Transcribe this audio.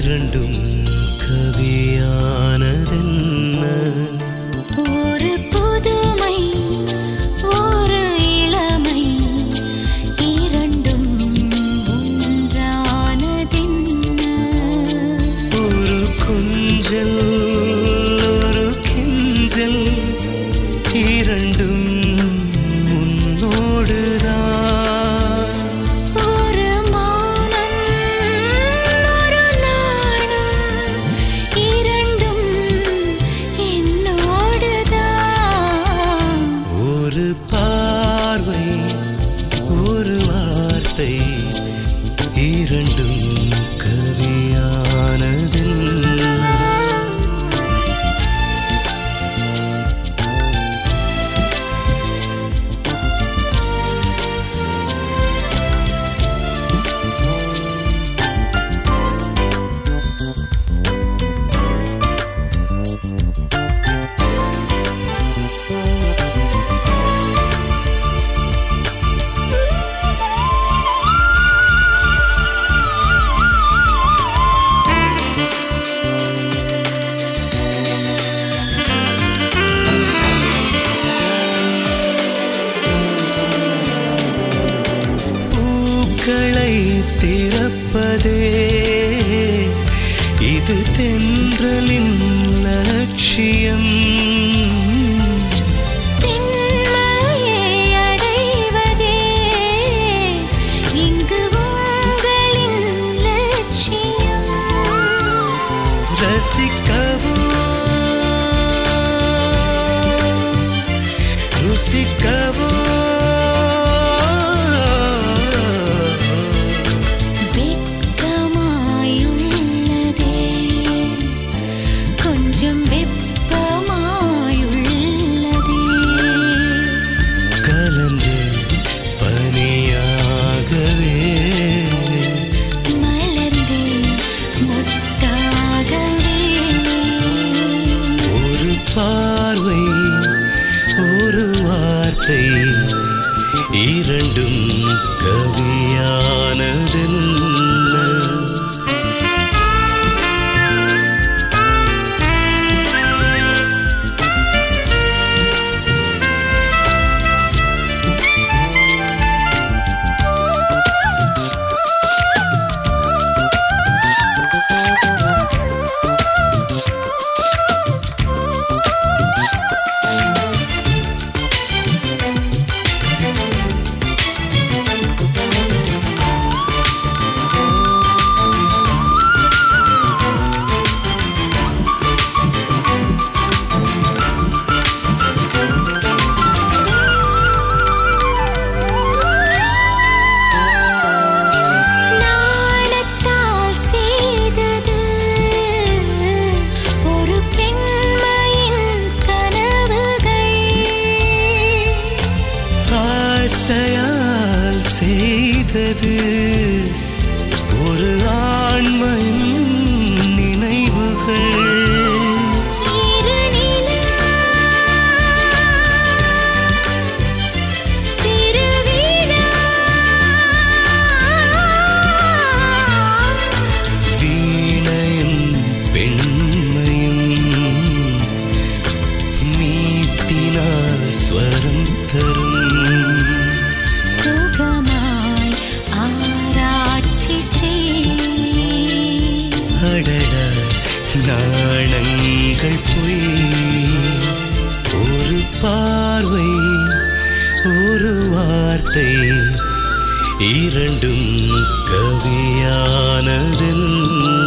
இரண்டும் கவியானதென்ன ஒரு புதுமை ஒரு இளமை இரண்டும் ஒன்றானதென்ன ஒரு கொஞ்சல் ஒரு கெஞ்சல் இரண்டும் உன்னோடுதான் ஒரு மௌனம் ஒரு நாணம் இரண்டும் என்னோடுதான் ஒரு பார்வை ஒரு வார்த்தை இரண்டும் கவியானதென்ன பூக்களை திறப்பதே இது தென்றலின் லட்சியம் பெண்மையை அடைவதே இங்கு உங்களின் லட்சியம் ரசிக்கவோ ருசிக்கவோ வெட்கமாயுள்ளதே கொஞ்சம் வெப்பமாயுள்ளதே கலந்து பனியாகவே மலர்ந்தே மொட்டாகவே ஒரு பார்வை ஒரு வார்த்தை இரண்டும் கவியானதென்ன நாணத்தால் செய்தது ஒரு பெண்மையின் கனவுகள் ஆசையால் செய்தது ஒரு ஆண்மையின் நினைவுகள் இருநிலா திருவிழா வீணையும் பெண்மையும் மீட்டினால் ஸ்வரம் தரும் சுகமாய் ஆராய்ச்சி செய் அடட நாணங்கள் பொய் ஒரு பார்வை ஒரு வார்த்தை இரண்டும் கவியானதென்ன